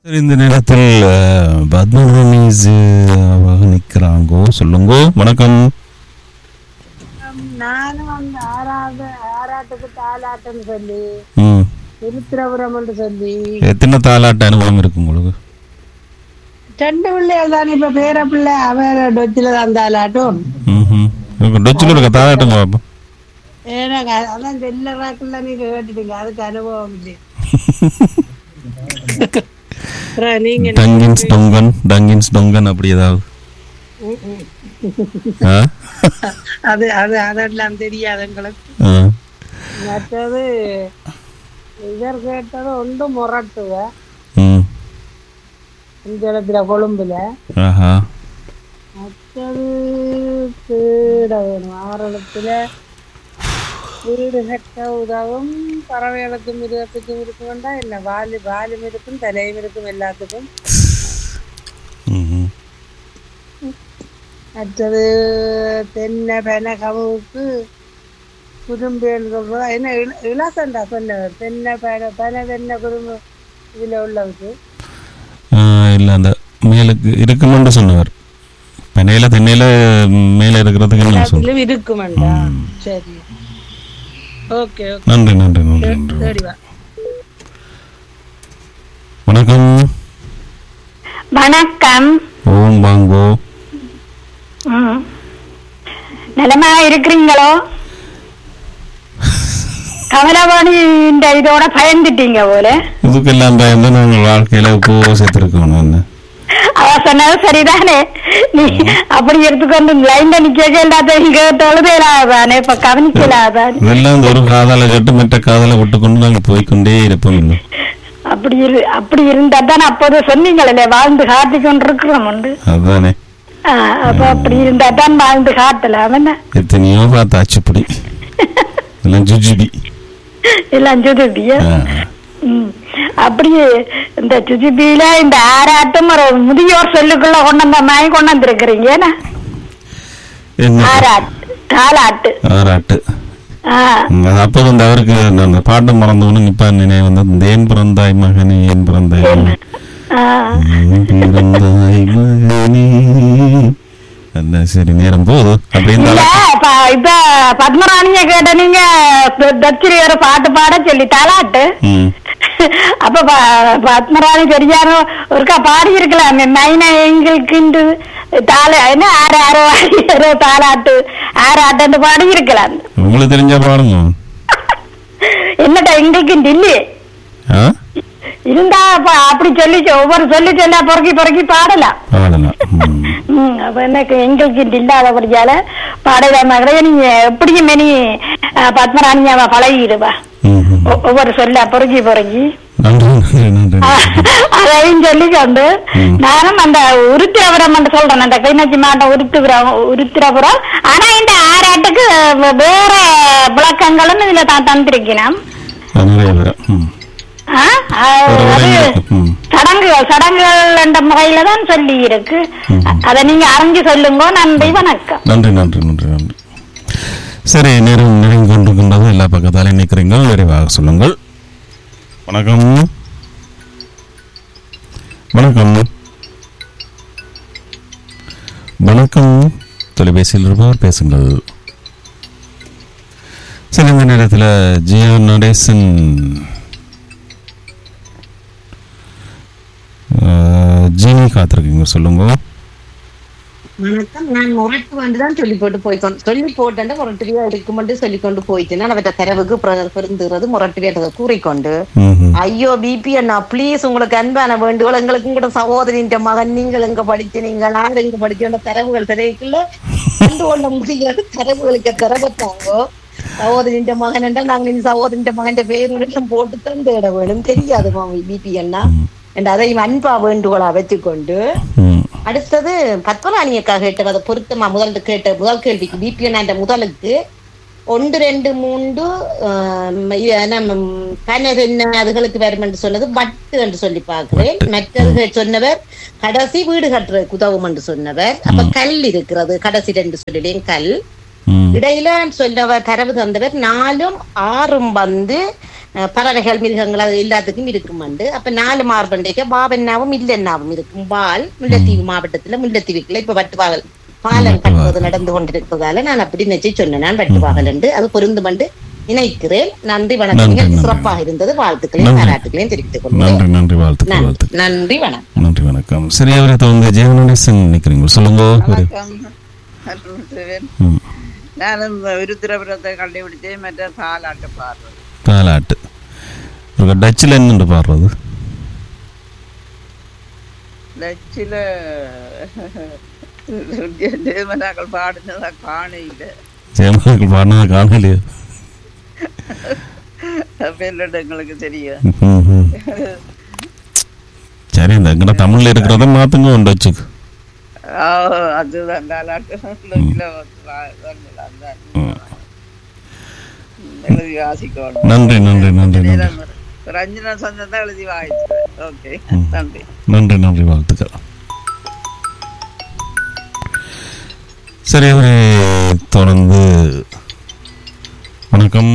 இந்த நேரத்தில் அஹ், பத்மராணிஸ் அவங்க நிக்கிறாங்கோ சொல்லுங்க வணக்கம் நானும் அந்த ஆறாவது ஆறாட்டுக்கு தாலாட்டுன்னு சொல்லி ம் திருத்திரபுரம்னு சொல்லி எத்தனை தாலாட்ட அனுபவம் இருக்கு உங்களுக்கு ரெண்டு பிள்ளைகள் தான் இப்ப பேர பிள்ளை அவன் டொச்சில தான் தாலாட்டும் ம் டொச்சில் இருக்க தாலாட்டுங்க பாப்போம் எனக்கு அது- அதான் செல்லறாக்குள்ள நீங்க கேட்டுட்டீங்க அதுக்கு அனுபவம் இல்லை அப்புறம் நீங்க டங்கின்ஸ் டொங்கன் டங்கின்ஸ் டொங்கன் அப்படி ஏதாவது ஆ? அது அது அதெல்லாம் தெரியாது எங்களுக்கு ஆ. மற்றது இவர் கேட்டது ஒன்று முரட்டுவ ம் இந்த இடத்துல கொழும்புல ஆஹா மற்றது வீட வேணும் ஆறளத்துல வீடு கட்ட உதவும் பறவைகளுக்கும் மிருகத்துக்கும் இருக்கும் வேண்டாம் என்ன வாலு வாலும் இருக்கும் தலையும் இருக்கும் எல்லாத்துக்கும் ம் மற்றது தென்னை பென கவுக்கு குறும்பேன்னு சொல்றதா என்ன இள இளசண்டா சொன்னவர் தென்னை பென பென தென்னை குறும்பு இதுல உள்ளவருக்கு ஆ, இல்ல அந்த மேலுக்கு இருக்குமென்று சொன்னவர் பெண்ணையில தென்னையில மேல இருக்கிறதுக்கு என்ன சொல்ல எல்லாத்துலயும் இருக்குமெண்டா சரி ஓகே ஓகே நன்றி நன்றி நன்றி நன்றி சரி வா வணக்கம் வணக்கம் ஓம் வாங்கோ ம். நலமா இருக்கிறீங்களோ கமலவாணி இந்த இதோட பயந்துட்டீங்க போல இதுக்கெல்லாம் பயந்து நாங்கள் வாழ்க்கையில இப்போ சேர்த்திருக்கோம் என்ன அவ சொன்னது சரிதானே நீ அப்படி எடுத்துக்கொண்டு லைன்ல நிக்க எல்லாத்தையும் தொழுதலாதானே இப்ப கவனிக்கலாதானே இதெல்லாம் இந்த ஒரு காதலை கேட்டு மற்ற காதலை விட்டுக்கொண்டு நாங்கள் போய்க்கொண்டே இருப்போம் இன்னும் அப்படி இரு அப்படி இருந்தா தான் அப்போது சொன்னீங்களே வாழ்ந்து காட்டி கொண்டிருக்கிறோம் உண்டு அதுதானே ஆ, அப்ப அப்படி இருந்தா தான் வாழ்ந்து காட்டலாம் என்ன எத்தனையோ பார்த்தாச்சு இப்படி எல்லாம் ஜுஜிபி எல்லாம் சுதுபியா ஆ. ம். அப்படியே இந்த சுஜிபியில இந்த ஆராட்டம் ஒரு முதியோர் சொல்லுக்குள்ள கொண்டு வந்த மாதிரி கொண்டு வந்திருக்கிறீங்க என்ன? என்ன ஆராட்டு தாலாட்டு ஆராட்டு ஆ, ம், அது அப்போது வந்து அவருக்கு அந்த- அந்த பாட்டு மறந்தவனு நிப்பா நினைவு வந்து இந்த ஏன் பிறந்தாய் மகனே ஏன் பிறந்தாய் மகனே. ஆ. ஏன் பிறந்தாய் மகனே அந்த சரி நேரம் போகுது அப்படி இல்ல இருந்தாலும் இப்ப இப்ப பத்மராணிய கேட்ட நீங்க தச்சிரி ஒரு பாட்டு பாட சொல்லி தாலாட்டு ம் அப்ப ப- பத்மராணி தெரியாம ஒருக்கா பாடி இருக்கலாம் மைனா எங்களுக்கு தால என்ன ஆறு ஆறு ஆறு தாலாட்டு ஆறாட்டு பாடி இருக்கலாம் உங்களுக்கு தெரிஞ்சா பாருங்க என்னடா எங்களுக்கு இல்லையே ஆ இருந்தா அப்ப அப்படி சொல்லி ஒவ்வொரு சொல்லி சொன்னா பொறுக்கி பொறுக்கி பாடலாம் பாடலாம் ம். ம், அப்ப எனக்கு எங்களுக்கு இல்லாதபடியால பாடலாம் கிடையாது நீங்க எப்படியும் நீ பத்மராணியாவா பழகிடுவா ம், ம். ஒ- ஒவ்வொரு சொல்ல பொறுக்கி பொறுக்கி நன்றி நன்றி நன்றி அதையும் சொல்லிக்கொண்டு ம். நானும் அந்த உருத்திரபுரம் என்று சொல்றேன் அந்த கிளிநொச்சி மாவட்டம் உருத்திபுரம் உருத்திரபுரம் ஆனா இந்த ஆராட்டுக்கு வே- வேற விளக்கங்களும் இதுல தான் தந்திருக்கிறேன் அது நிறைய பேர் ம் ஆ, ஆ, ஒரு அது உரை இருக்கு. ம் சடங்குகள் சடங்குகள் என்ற முறையில தான் சொல்லி இருக்கு ம். அதை நீங்க அறிஞ்சு சொல்லுங்க நன்றி வணக்கம் நன்றி நன்றி நன்றி நன்றி சரி நேரம் நெருங்கி கொண்டிருக்கின்றது எல்லா பக்கத்தாலே நிற்கிறீங்கள் விரைவாக சொல்லுங்கள் வணக்கம் வணக்கம் வணக்கம் தொலைபேசியில் இருப்பவர் பேசுங்கள் சரி இந்த நேரத்தில் ஜியா நடேசன் அஹ், ஜீனி காத்திருக்கீங்க சொல்லுங்க வணக்கம் நான் முரட்டு வந்துதான் சொல்லி போட்டு போய்க்கொண்டு சொல்லி போட்டு முரட்டுவியா இருக்குமென்று சொல்லி கொண்டு போயிட்டு நான் அவற்றை தரவுக்கு பெருந்துகிறது முரட்டுவியா கூறிக்கொண்டு ம்ஹும். ஐயோ பிபி அண்ணா ப்ளீஸ் உங்களுக்கு அன்பான வேண்டுகோள் எங்களுக்கு கூட சகோதரின் மகன் நீங்கள் எங்க படிச்சு நீங்கள் நான் எங்க படிச்ச தரவுகள் திரைக்குள்ள கண்டு கொள்ள முடியாது தரவுகளுக்கு தரவத்தாங்கோ சகோதரின் மகன் என்றால் நாங்கள் இந்த சகோதரின் மகன் பேருடன் போட்டு தான் தேட வேணும் தெரியாது மாமி பிபி அண்ணா என்று அதையும் அன்பா வேண்டுகோளா வச்சுக்கொண்டு ம் அடுத்தது பத்மராணியக்காக கேட்டது அதை பொருத்தமா முதல் கேட்ட முதல் கேள்விக்கு பிபிஎன் என்ற முதலுக்கு ஒன்று ரெண்டு மூன்று ஆஹ் இது என்ன, ம், கனவு என்ன அதுகளுக்கு வரும் என்று சொன்னது பட்டு என்று சொல்லி பார்க்கிறேன் மற்றது சொன்னவர் கடைசி வீடு கட்டுறதுக்கு உதவும் என்று சொன்னவர் அப்ப கல் இருக்கிறது கடைசி ரெண்டு சொல்லிட்டேன் கல் ம் இடையில சொன்னவர் தரவு தந்தவர் நாலும் ஆறும் வந்து அஹ், பறவைகள் மிருகங்கள் அது எல்லாத்துக்கும் இருக்குமண்டு அப்ப நாலு மார்பண்டைக்கு பாபன்னாவும் இல்லன்னாவும் இருக்கும் பால் முல்லைத்தீவு மாவட்டத்துல முல்லைத்தீவுக்குள்ள இப்ப வட்டுவாகல் பாலம் கட்டுவது நடந்து கொண்டிருப்பதால நான் அப்படி நினைச்சு சொன்னேன் நான் வட்டுவாகல் என்று அது பொருந்துமண்டு நினைக்கிறேன் நன்றி வணக்கம் நன்றி, நீங்கள் நன்றி. சிறப்பாக இருந்தது வாழ்த்துக்களையும் நன்றி. பாராட்டுகளையும் தெரிவித்துக் கொள்கிறேன் நன்றி நன்றி வாழ்த்துக்கள் வாழ்த்துக்கள் நன்றி வணக்கம் நன்றி வணக்கம் சரி அவரை தொடர்ந்து ஜெயவனேசன் நினைக்கிறீங்க சொல்லுங்க ஒரு வணக்கம் அருள்சிவன். ம், நானும் ஒரு திரைப்படத்தை கண்டுபிடிச்சேன் மற்ற தாலாட்டு பாடுறது தாலாட்டு ஒரு டச்சில் என்னண்டு பாடுறது லட்சில ஜெயமனாக்கள் பாடினதா காண இல்லை ஜெயமர்கள் பாடினதை காணலையே பெல்லட் எங்களுக்கு தெரியும் ம், ம். சரி இந்த எங்கட தமிழ்ல இருக்கிறத மாத்துங்க ஒன்று வச்சுக்கு ஆ, அதுதான் தாலாட்டு லட்சில அந்த எழுதி வாசிக்கணும் நன்றி நன்றி நன்றி நன்றி ரஞ்சனா சொந்தம் தான் எழுதி வாசிக்கிறேன் ஓகே நன்றி நன்றி நன்றி வாழ்த்துக்கள் சரி அவரை தொடர்ந்து வணக்கம்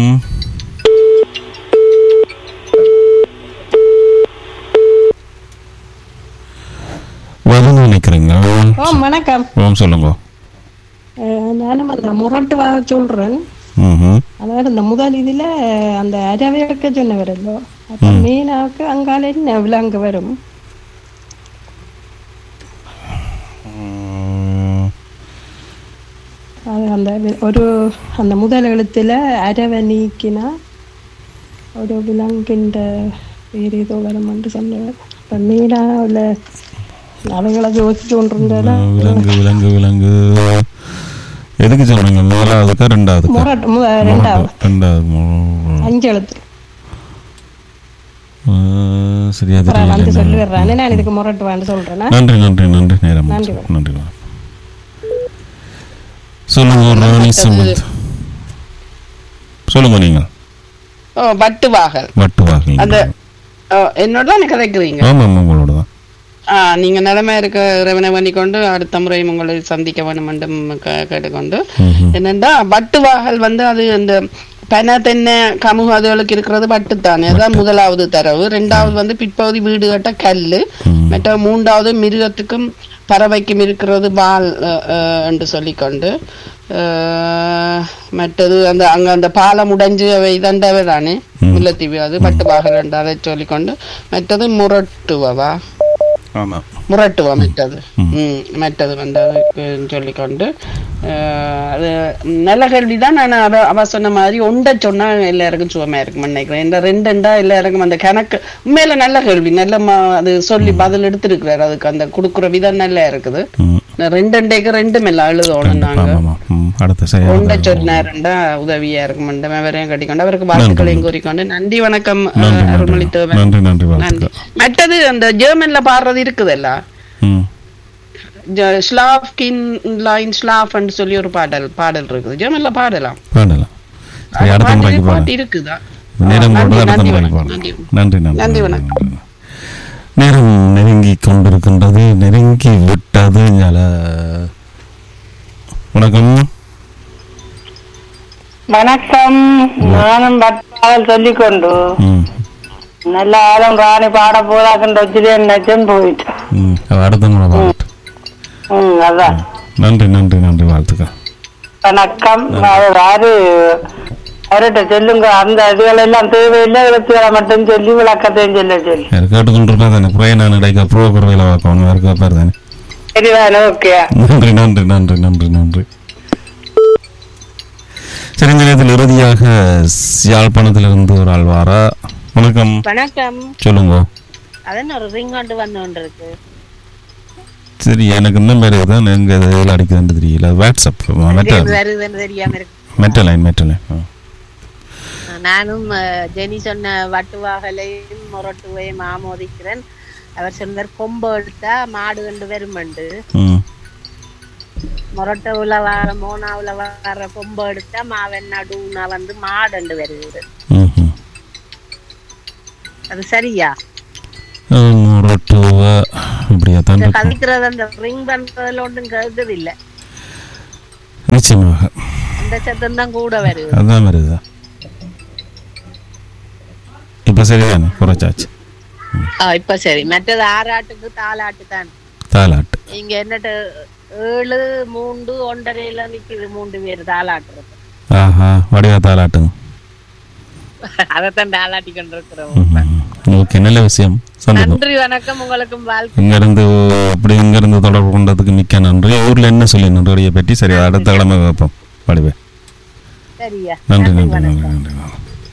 வரும் நினைக்கிறீங்க ஓ வணக்கம் ஓம் சொல்லுங்க அஹ் நானும் அந்த முரட்டு வா சொல்றேன் ம் அதாவது இந்த முதல் இதுல அந்த அரவையக்க சொன்ன வருதோ அப்ப மீனாவுக்கு அங்கால என்ன விலங்கு வரும் அது அந்த வி- ஒரு அந்த முதல் எழுத்துல அரவை நீக்கினா ஒரு விலங்கின்ற வேறு ஏதோ வரும்னு சொன்னவர் இப்ப மீனாவில் அவைகளை யோசிச்சு கொண்டிருந்தா விலங்கு விலங்கு விலங்கு எதுக்கு சொல்றீங்க முதலாவதுக்கா ரெண்டாவதுக்கா முரட்டு மு- ரெண்டாவது ரெண்டாவது மு- அஞ்சு எழுத்து ஆ, சரியா அப்புறம் வந்து தெரியல சொல்லிடுறானே நான் இதுக்கு முரட்டுவான்னு சொல்றேன்னா நன்றி நன்றி நன்றி நேரம் நன்றி. நன்றி வணக்கம். சொல்லுங்க ராணி சம்பத் சொல்லுங்க நீங்கள் ஓ பட்டுவாகல் வட்டு வாகல் அந்த ஓ, என்னோட தான் கதைக்கிறீங்க ஆமா ஆமா உங்களோட தான் ஆ நீங்க நிலைமை இருக்க இறைவனை பண்ணிக்கொண்டு அடுத்த முறை உங்களை சந்திக்க வேண்டும் என்றும் கே- கேட்டுக்கொண்டு என்னண்டா பட்டுவாகல் வந்து அது அந்த பனை தென்னை கமுகு அதுகளுக்கு இருக்கிறது பட்டுத்தானே அதான் முதலாவது தரவு ரெண்டாவது வந்து பிற்பகுதி வீடு கட்ட கல்லு மற்ற மூன்றாவது மிருகத்துக்கும் பறவைக்கும் இருக்கிறது வால் அஹ், அஹ், என்று சொல்லிக்கொண்டு அஹ், மற்றது அந்த அங்க அந்த பாலம் உடைஞ்சு அவை தண்டவை தானே முல்லைத்தீவு அது பட்டுவாகல் என்று அதை சொல்லிக்கொண்டு மற்றது முரட்டுவவா ஆமா முரட்டுவா மெட்டது ம் மெட்டது வந்து அதுக்கு சொல்லிக்கொண்டு அஹ், அது நல்ல கேள்வி தான் நான் அவ அவ சொன்ன மாதிரி ஒன்றை சொன்னா எல்லாருக்கும் சுகமா இருக்கும் நினைக்கிறேன் இந்த ரெண்டுண்டா எல்லாருக்கும் அந்த கணக்கு உண்மையில நல்ல கேள்வி நல்ல ம- அது சொல்லி பதில் எடுத்திருக்கிறாரு அதுக்கு அந்த கொடுக்குற விதம் நல்லா இருக்குது ம். இந்த ரெண்டுண்டைக்கு ரெண்டும் எல்லாம் எழுதணும் நாங்க ஆமா ஆமா ம், அடுத்த ஒன்றை செயல் சொன்னாருண்டா உதவியா இருக்கும் மண்டமே வரையும் கட்டிக்கொண்டு அவருக்கு வாழ்த்துக்களையும் கூறிக்கொண்டு நன்றி வணக்கம் நன்றி நன்றி அருள்மொழித்தேவன் நன்றி நன்றி நன்றி வாழ்த்துக்கள் மற்றது அந்த ஜெர்மன்ல பாடுறது இருக்குதல்ல ம் ஸ்லாஃப் கின் லைன் ஸ்லாஃப்னு சொல்லி ஒரு பாடல் பாடல் இருக்குது ஜெர்மன்ல பாடலாம் பாடலாம் சரி அடுத்த பாட்டு முறைக்கு பாட்டு பாடலாம் இருக்குதா நேரம் நன்றி, கூட அடுத்த நன்றி முறைக்கு வணக்கம், பாடலாம் நன்றி நன்றி நன்றி, நன்றி, வணக்கம். நன்றி. நேரம் நெருங்கி கொண்டிருக்கின்றது நெருங்கி விட்டது ஞால வணக்கம் வணக்கம் நானும் பட்டால் சொல்லிக்கொண்டு ம் நல்ல ஆளும் ராணி பாட போதாக்குன்ற வச்சுட்டு நச்சம் போயிட்டு ம் அவ அடுத்த முறை பாடட்டும் ம் அதான் நன்றி நன்றி நன்றி வாழ்த்துக்கள் வணக்கம் அவர் யாரு அவர்கிட்ட சொல்லுங்க அந்த இதுகள் எல்லாம் தேவையில்லை எழுத்துக்களை மட்டும் சொல்லி விளக்கத்தையும் சொல்ல சொல்லி யார் கேட்டுக்கொண்டிருக்கா தானே புறைய நான் இடைக்க ப்ரோ குறையில வாக்கணும் யாருக்கு பேர் தானே சரிதானே ஓகே நன்றி நன்றி நன்றி நன்றி நன்றி சரி இந்த நேரத்தில் இறுதியாக யாழ்ப்பாணத்திலிருந்து ஒரு ஆள் வாரா வணக்கம் வணக்கம் சொல்லுங்க அதென்ன ஒரு ரிங் கொண்டு வந்து கொண்டு இருக்கு சரி எனக்கு இன்னும் பேர் தான் எங்க இதில் அடிக்குதுன்னு தெரியல வாட்ஸ்அப் மெட்டல் வருதுன்னு தெரியாம இருக்கு மெட்டல் லைன் மெட்டல் லைன் நானும் அஹ், ஜெனி சொன்ன வட்டுவாகலையும் முரட்டுவையும் ஆமோதிக்கிறேன் அவர் சொன்னார் கொம்பு எடுத்தா மாடு கண்டு வருமண்டு ம் முரட்டுல வர மோனாவுல வர கொம்பு எடுத்தா மாவன் நடுவுனா வந்து மாடண்டு வருது ம் ம் அது சரியா முரட்டுவா இப்படியா தான் இந்த இருக்கும் கவிக்கிறது அந்த ரிங் பண்றதுல ஒன்றும் கருது இல்ல நிச்சயமாக அந்த சத்தம் தான் கூட வருது அதான் வருதா சரிதானே குறைச்சாச்சு ஆ, இப்ப சரி மற்றது ஆறாட்டுக்கு தாலாட்டு தான் தாலாட்டு இங்க என்னட்டு ஏழு மூன்று ஒன்றரைல நிக்குது மூன்று பேர் தாலாட்டுறது ஆஹா வடிவா தாலாட்டுங்க அதைத்தான் தாலாட்டி கொண்டிருக்கிறோம் ஓகே நல்ல விஷயம் சந்தோஷம் நன்றி வணக்கம் உங்களுக்கும் வாழ்க்கை இங்கிருந்து அப்படி இங்கிருந்து தொடர்பு கொண்டதுக்கு மிக்க நன்றி ஊர்ல என்ன சொல்லி நன்றியை பற்றி சரி அடுத்த கிழமை வைப்போம் வடிவே சரியா நன்றி நன்றி நன்றி நன்றி நன்றி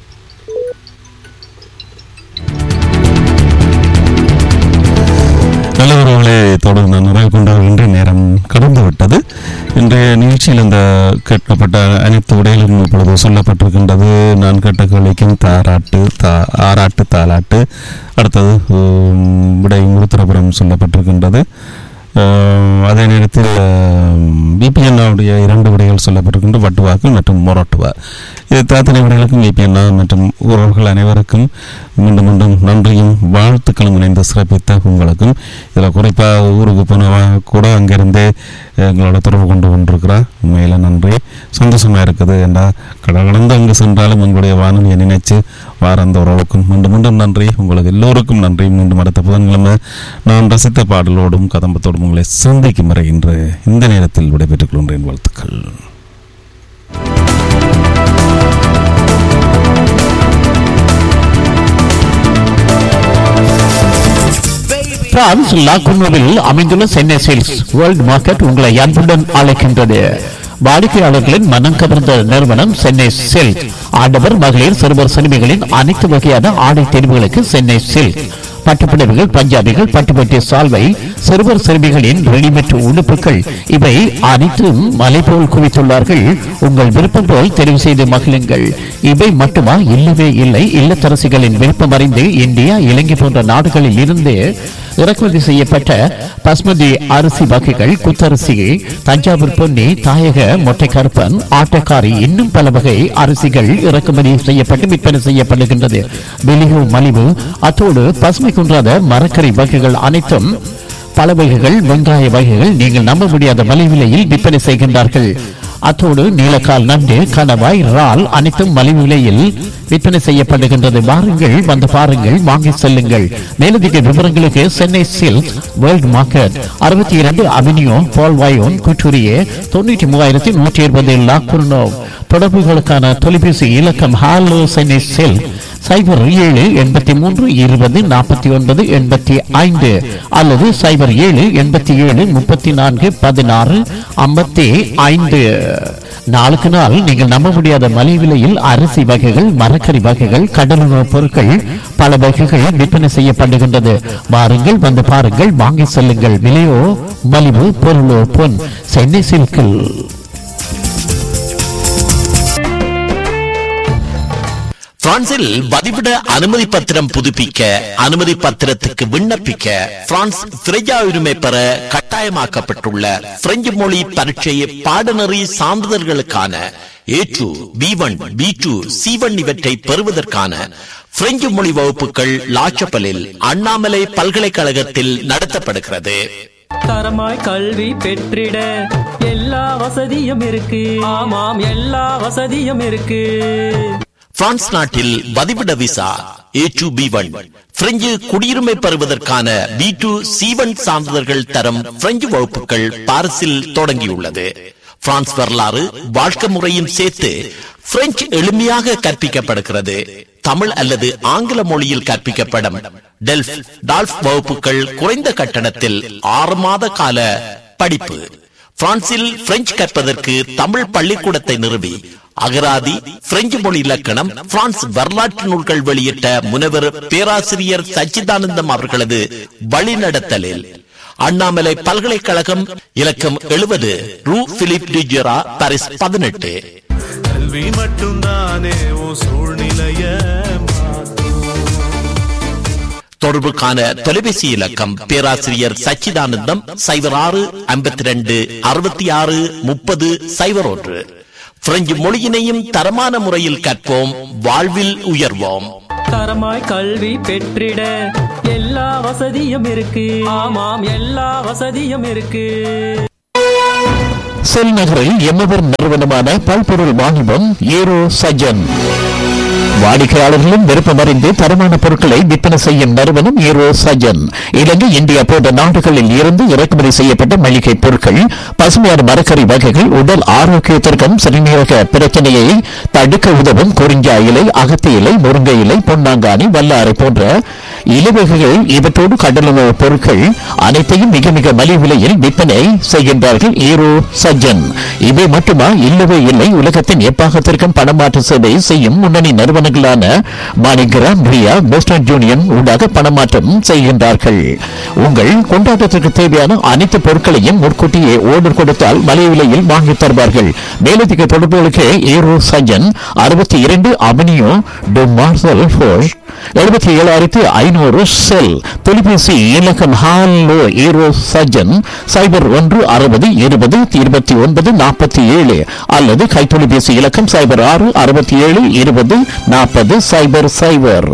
நல்ல உறவுகளை தொடர்ந்து நிறைவு கொண்டு வருகின்ற நேரம் கடந்து விட்டது இன்றைய நிகழ்ச்சியில் இந்த கேட்கப்பட்ட அனைத்து விடைகளும் இப்பொழுது சொல்லப்பட்டிருக்கின்றது நான் கேட்ட கேள்விக்கும் தாராட்டு தா ஆராட்டு தாலாட்டு அடுத்தது உம், விடை முழுத்திரபுரம் சொல்லப்பட்டிருக்கின்றது அஹ், அதே நேரத்தில் பிபிஎன்னுடைய இரண்டு விடைகள் சொல்லப்பட்டிருக்கின்ற வட்டுவாக்கு மற்றும் மொரட்டுவா இது தாத்தனை விடைகளுக்கும் பிபிஎன்ஆ மற்றும் உறவுகள் அனைவருக்கும் மீண்டும் மீண்டும் நன்றியும் வாழ்த்துக்களும் இணைந்து சிறப்பித்த உங்களுக்கும் இதில் குறிப்பாக ஊருக்கு போனவா கூட அங்கிருந்தே எங்களோட தொடர்பு கொண்டு கொண்டிருக்கிறார் உண்மையில நன்றி சந்தோஷமாக இருக்குது ஏண்டா கடல் கடந்து அங்கு சென்றாலும் உங்களுடைய வானொலியை நினைச்சு வார அந்த உறவுக்கும் மீண்டும் மீண்டும் நன்றி உங்களுக்கு எல்லோருக்கும் நன்றி மீண்டும் அடுத்த புதன்கிழமை நான் ரசித்த பாடலோடும் கதம்பத்தோடும் உங்களை சந்திக்கும் வரை இன்று இந்த நேரத்தில் விடைபெற்றுக் கொள்கின்றேன் வாழ்த்துக்கள் பிரான்ஸ் லாகுனோவில் அமைந்துள்ள சென்னை சேல்ஸ் வேர்ல்ட் மார்க்கெட் உங்களை அன்புடன் அழைக்கின்றது வாடிக்கையாளர்களின் மனம் கவர்ந்த நிறுவனம் சென்னை சில்க் ஆடவர் மகளிர் சிறுவர் சிறுமிகளின் அனைத்து வகையான ஆடை தேர்வுகளுக்கு சென்னை சில்க் பட்டுப்புடவைகள் பஞ்சாபிகள் பட்டுப்பட்டி சால்வை சிறுவர் சிறுமிகளின் ரெடிமேட் உடுப்புகள் இவை அனைத்தும் மலை போல் குவித்துள்ளார்கள் உங்கள் விருப்பம் போல் தெரிவு செய்து மகிழுங்கள் இவை மட்டுமா இல்லவே இல்லை இல்லத்தரசிகளின் விருப்பம் அறிந்து இந்தியா இலங்கை போன்ற நாடுகளில் இருந்து இறக்குமதி செய்யப்பட்ட பஸ்மதி அரிசி வகைகள் குத்தரிசி தஞ்சாவூர் பொன்னி தாயக மொட்டைக்கருப்பன் ஆட்டக்காரி இன்னும் பல வகை அரிசிகள் இறக்குமதி செய்யப்பட்டு விற்பனை செய்யப்படுகின்றது வெளியூர் மலிவு அத்தோடு பசுமை குன்றாத மரக்கறி வகைகள் அனைத்தும் பல வகைகள் வெங்காய வகைகள் நீங்கள் நம்ப முடியாத மலிவிலையில் விற்பனை செய்கின்றார்கள் அத்தோடு நீலக்கால் நண்டு கணவாய் இறால் அனைத்தும் மலிவு விலையில் விற்பனை செய்யப்படுகின்றது வாருங்கள் வந்து பாருங்கள் வாங்கி செல்லுங்கள் மேலதிக விவரங்களுக்கு சென்னை சில்க் வேர்ல்ட் மார்க்கெட் அறுபத்தி இரண்டு அவென்யூ பால்வாயோன் குற்றூரியே தொண்ணூற்றி மூவாயிரத்தி நூற்றி இருபது லாக்குர்னோ தொடர்புகளுக்கான தொலைபேசி இலக்கம் ஹாலோ சென்னை சில்க் சைபர் ஏழு எண்பத்தி மூன்று இருபது நாற்பத்தி ஒன்பது எண்பத்தி ஐந்து அல்லது சைபர் ஏழு எண்பத்தி ஏழு முப்பத்தி நான்கு பதினாறு ஐம்பத்தி ஐந்து நாளுக்கு நாள் நீங்கள் நம்ப முடியாத மலிவு விலையில் அரிசி வகைகள் மரக்கறி வகைகள் கடலுணவுப் பொருட்கள் பல வகைகள் விற்பனை செய்யப்படுகின்றது வாருங்கள் வந்து பாருங்கள் வாங்கி செல்லுங்கள் விலையோ மலிவு பொருளோ பொன் சென்னை சில்கில் பிரான்சில் வதிவிட அனுமதி பத்திரம் புதுப்பிக்க அனுமதி பத்திரத்துக்கு விண்ணப்பிக்க பிரான்ஸ் திரையா உரிமை பெற கட்டாயமாக்கப்பட்டுள்ள பிரெஞ்சு மொழி பரீட்சை பாடநெறி சான்றிதழ்களுக்கான A two B one B two C one இவற்றை பெறுவதற்கான பிரெஞ்சு மொழி வகுப்புகள் லாச்சப்பலில் அண்ணாமலை பல்கலைக்கழகத்தில் நடத்தப்படுகிறது தரமாய் கல்வி பெற்றிட எல்லா வசதியும் இருக்கு ஆமாம் எல்லா வசதியும் இருக்கு பிரான்ஸ் நாட்டில் வதிவிட visa A two B one French குடியுரிமை பெறுவதற்கான பி டூ சி ஒன் சான்றிதழ்கள் தரம் பிரெஞ்சு வகுப்புகள் பாரிஸில் தொடங்கியுள்ளது பிரான்ஸ் வரலாறு வாழ்க்கை முறையும் சேர்த்து பிரெஞ்சு எளிமையாக கற்பிக்கப்படுகிறது தமிழ் அல்லது ஆங்கில மொழியில் கற்பிக்கப்படும் டெல்ஃப் டால்ஃப் வகுப்புகள் குறைந்த கட்டணத்தில் ஆறு மாத கால படிப்பு பிரான்சில் பிரெஞ்சு கற்பதற்கு தமிழ் பள்ளிக்கூடத்தை நிறுவி அகராதி பிரெஞ்சு மொழி இலக்கணம் பிரான்ஸ் வரலாற்று நூல்கள் வெளியிட்ட முனைவர் பேராசிரியர் சச்சிதானந்தம் அவர்களது வழிநடத்தலில் அண்ணாமலை பல்கலைக்கழகம் இலக்கம் எழுபது ரூ பிலிப் டிஜெரா பாரிஸ் பதினெட்டு கல்வி மட்டும்தானே உன் சூழ்நிலைய தொடர்புக்கான தொலைபேசி இலக்கம் பேராசிரியர் சச்சிதானந்தம் சைபர் ஆறு ஐம்பத்தி ரெண்டு அறுபத்தி ஆறு முப்பது சைபர் ஒன்று பிரெஞ்சு மொழியினையும் தரமான முறையில் கற்போம் வாழ்வில் உயர்வோம் தரமாய் கல்வி பெற்றிட எல்லா வசதியும் இருக்கு ஆமாம் எல்லா வசதியும் இருக்கு செல் நகரில் எம்மவர் நிறுவனமான பல்பொருள் வாணிபம் ஏரோ சஜன் வாடிக்கையாளர்களும் விருப்பம் அறிந்து தரமான பொருட்களை விற்பனை செய்யும் நிறுவனம் ஈரோ சஜன் இலங்கை இந்தியா போன்ற நாடுகளில் இருந்து இறக்குமதி செய்யப்பட்ட மளிகை பொருட்கள் பசுமையான மரக்கறி வகைகள் உடல் ஆரோக்கியத்திற்கும் சிறுநீரக பிரச்சனையை தடுக்க உதவும் குறிஞ்சா இலை அகத்தி இலை முருங்கை இலை பொன்னாங்கானி வல்லாரை போன்ற இலைவகைகள் இவற்றோடு கடலுணவு பொருட்கள் அனைத்தையும் மிக மிக மலிவு விலையில் விற்பனை செய்கின்றார்கள் ஈரோ சஜ்ஜன் இவை மட்டுமா இல்லவே இல்லை உலகத்தின் எப்பாகத்திற்கும் பணமாற்று சேவை செய்யும் முன்னணி நிறுவனங்களான மாணிகிராம் ரியா வெஸ்டர்ன் யூனியன் ஊடாக பணமாற்றம் செய்கின்றார்கள் உங்கள் கொண்டாட்டத்திற்கு தேவையான அனைத்து பொருட்களையும் முன்கூட்டியே ஓர்டர் கொடுத்தால் மலிவு விலையில் வாங்கி தருவார்கள் மேலதிக தொடர்புகளுக்கு ஈரோ சஜ்ஜன் அறுபத்தி இரண்டு அவனியோ டு மார்சல் ஃபோர்ஸ் எழுபத்தி ஏழாயிரத்தி ஐநூறு செல் தொலைபேசி இலக்கம் ஹாலோ ஈரோ சஜன் சைபர் ஒன்று அறுபது இருபது இருபத்தி ஒன்பது நாற்பத்தி ஏழு அல்லது கைத்தொலைபேசி இலக்கம் சைபர் ஆறு அறுபத்தி ஏழு இருபது நாற்பது சைபர் சைபர்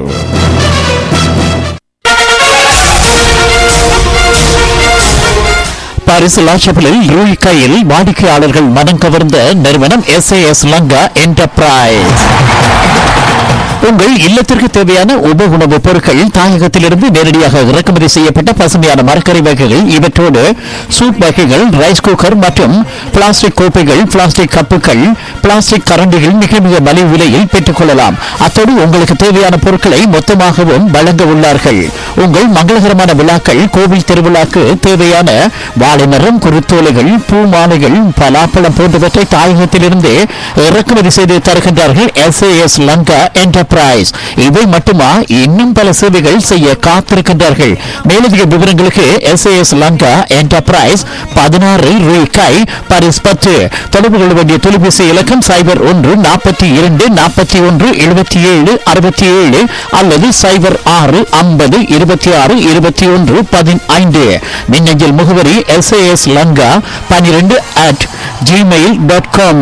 பாரிஸ் லாஷபிளில் யூழிக்கையில் வாடிக்கையாளர்கள் மனம் கவர்ந்த நிறுவனம் எஸ் லங்கா என்டர்பிரைஸ் உங்கள் இல்லத்திற்கு தேவையான உப உணவுப் பொருட்கள் தாயகத்திலிருந்து நேரடியாக இறக்குமதி செய்யப்பட்ட பசுமையான மரக்கறி வகைகள் இவற்றோடு சூப் வகைகள் ரைஸ் குக்கர் மற்றும் பிளாஸ்டிக் கோப்பைகள் பிளாஸ்டிக் கப்புகள் பிளாஸ்டிக் கரண்டிகள் மிக மிக மலிவு விலையில் பெற்றுக் கொள்ளலாம் அத்தோடு உங்களுக்கு தேவையான பொருட்களை மொத்தமாகவும் வழங்க உள்ளார்கள் உங்கள் மங்களகரமான விழாக்கள் கோவில் திருவிழாக்கு தேவையான வாழைமரம் குருத்தோலைகள் பூ மாலைகள் பலாப்பழம் போன்றவற்றை தாயகத்திலிருந்து இறக்குமதி செய்து தருகின்றார்கள் எஸ் எஸ் லங்கா என்டர்பிரைஸ் இவை மட்டுமா இன்னும் பல சேவைகள் செய்ய காத்திருக்கின்றார்கள் மேலதிக விவரங்களுக்கு எஸ் எஸ் லங்கா என்டர்பிரைஸ் பதினாறு ரூபாய் பாரிஸ் பத்து தொடர்பு கொள்ள வேண்டிய தொலைபேசி இலக்கம் சைபர் ஒன்று நாற்பத்தி இரண்டு நாற்பத்தி ஒன்று எழுபத்தி ஏழு அறுபத்தி ஏழு அல்லது சைபர் ஆறு ஐம்பது இருபத்தி ஆறு இருபத்தி ஒன்று பதினைந்து மின்னஞ்சல் முகவரி எஸ் எஸ் லங்கா பனிரெண்டு அட் ஜிமெயில் டாட் காம்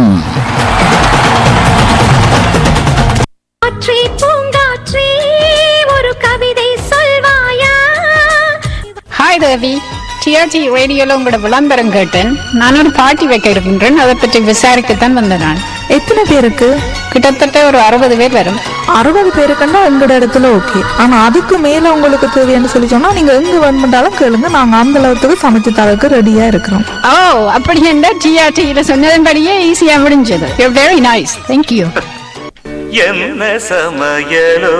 காற்றே பூங்காற்றே ஒரு கவிதை சொல்வாயா ஹாய் தேவி டிஆர்டி ரேடியோல உங்களோட விளம்பரம் கேட்டேன் நான் ஒரு பார்ட்டி வைக்க இருக்கின்றேன் அதை பற்றி விசாரிக்கத்தான் வந்தேன் நான் எத்தனை பேருக்கு கிட்டத்தட்ட ஒரு அறுபது பேர் வரும் அறுபது பேருக்குன்னா எங்களோட இடத்துல ஓகே ஆனா அதுக்கு மேல உங்களுக்கு தேவைன்னு சொல்லி சொன்னா நீங்க எங்க வேணுமெண்டாலும் கேளுங்க நாங்க அந்த அளவுக்கு சமைச்சு தரக்கு ரெடியா இருக்கிறோம் ஓ அப்படி என்ன டிஆர்டியில சொன்னதன்படியே ஈஸியா முடிஞ்சது வெரி நைஸ் தேங்க்யூ என்ன சமையலோ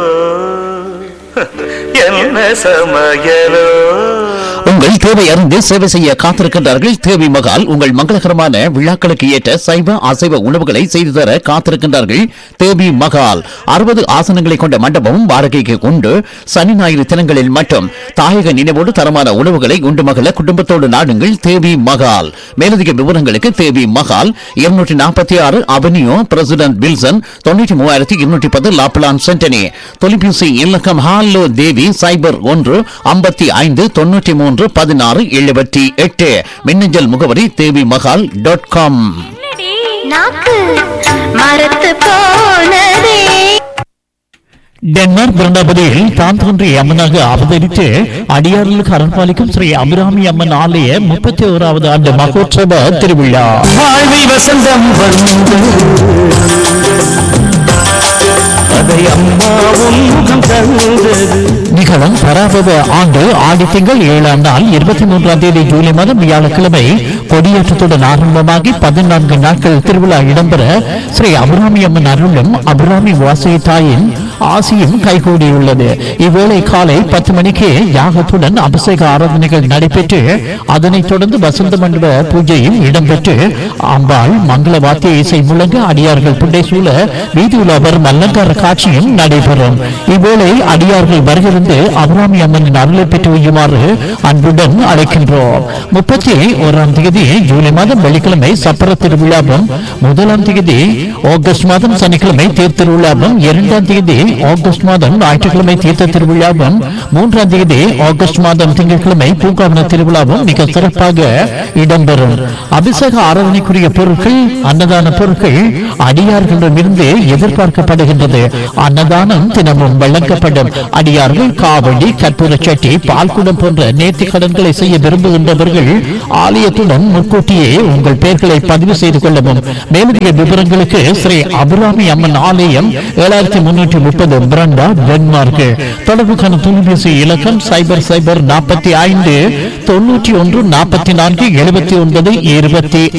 என்ன சமையலோ உங்கள் தேவை அறிந்து சேவை செய்ய காத்திருக்கின்றார்கள் தேவி மகால் உங்கள் மங்களகரமான விழாக்களுக்கு ஏற்ற சைவ அசைவ உணவுகளை செய்து தர காத்திருக்கின்றார்கள் தேவி மகால் அறுபது ஆசனங்களை கொண்ட மண்டபமும் வாடகைக்கு உண்டு சனி ஞாயிறு தினங்களில் மட்டும் தாயக நினைவோடு தரமான உணவுகளை உண்டு மகள குடும்பத்தோடு நாடுங்கள் தேவி மகால் மேலதிக விவரங்களுக்கு தேவி மகால் இருநூற்றி நாற்பத்தி ஆறு அவனியோ பிரசிடென்ட் வில்சன் தொண்ணூற்றி மூவாயிரத்தி இருநூற்றி பத்து லாப்லான் சென்டனி தொலைபேசி இலக்கம் ஹாலோ தேவி சைபர் ஒன்று ஐம்பத்தி ஐந்து தொண்ணூற்றி மூன்று பதினாறு எழுபத்தி எட்டு மின்னஞ்சல் முகவரி தேவி மகால் டாட் காம் நாக்கு மரத்து போனதே ഡെൻമാർക്ക് ഭരണപതിയിൽ താൻ തന്ത്രി അമ്മനാக അവതരിച്ച് അടിയാറിൽ കരൺപാലിക്കും ശ്രീ അഭിരാമി അമ്മൻ ആലയ മുപ്പത്തി ഓരാവത് ആണ്ട് മഹോത്സവ തിരുവിഴ வாழ்வில் வசந்தம் வந்து அதை அம்மாவும் முகம் தந்தது நிகழும் பராபவ ஆண்டு ஆடி திங்கள் ஏழாம் நாள் இருபத்தி மூன்றாம் தேதி ஜூலை மாதம் வியாழக்கிழமை கொடியேற்றத்துடன் ஆரம்பமாகி பதினான்கு நாட்கள் திருவிழா இடம்பெற ஸ்ரீ அபிராமி அம்மன் அருளும் அபிராமி வாசகி தாயின் ஆசியும் கைகூடியுள்ளது இவ்வேளை காலை பத்து மணிக்கு யாகத்துடன் அபிஷேக ஆராதனைகள் நடைபெற்று அதனைத் தொடர்ந்து வசந்த மண்டப பூஜையும் இடம்பெற்று அம்பாள் மங்கள வாத்திய இசை முழங்க அடியார்கள் புண்டை சூழ வீதியுலா வரும் அலங்கார காட்சியும் நடைபெறும் இவ்வேளை அடியார்கள் வருகிருந்து அபிராமி அம்மனின் அருளை பெற்று வையுமாறு அன்புடன் அழைக்கின்றோம் முப்பத்தி ஓராம் தேதி ஜூலை மாதம் வெள்ளிக்கிழமை சப்பர திருவிழாவும் முதலாம் தேதி ஆகஸ்ட் மாதம் சனிக்கிழமை தேர் திருவிழாவும் இரண்டாம் தேதி ஆகஸ்ட் மாதம் ஞாயிற்றுக்கிழமை தீர்த்த திருவிழாவும் மூன்றாம் தேதி ஆகஸ்ட் மாதம் திங்கட்கிழமை பூங்காவன திருவிழாவும் மிக சிறப்பாக இடம்பெறும் அபிஷேக ஆராதனைக்குரிய பொருட்கள் அன்னதான பொருட்கள் அடியார்களிடமிருந்து எதிர்பார்க்கப்படுகின்றது அன்னதானம் தினமும் வழங்கப்படும் அடியார்கள் காவடி கற்பூர சட்டி பால்குடம் போன்ற நேர்த்தி கடன்களை செய்ய விரும்புகின்றவர்கள் ஆலயத்துடன் முன்கூட்டியே உங்கள் பெயர்களை பதிவு செய்து கொள்ளவும் மேலதிக விவரங்களுக்கு ஸ்ரீ அபிராமி அம்மன் ஆலயம் ஏழாயிரத்தி முன்னூற்றி முப்பத்தி முப்பது பிரண்டா டென்மார்க் தொடர்புக்கான தொலைபேசி இலக்கம் சைபர் சைபர் நாற்பத்தி ஐந்து தொண்ணூற்றி ஒன்று நாற்பத்தி நான்கு எழுபத்தி ஒன்பது இருபத்தி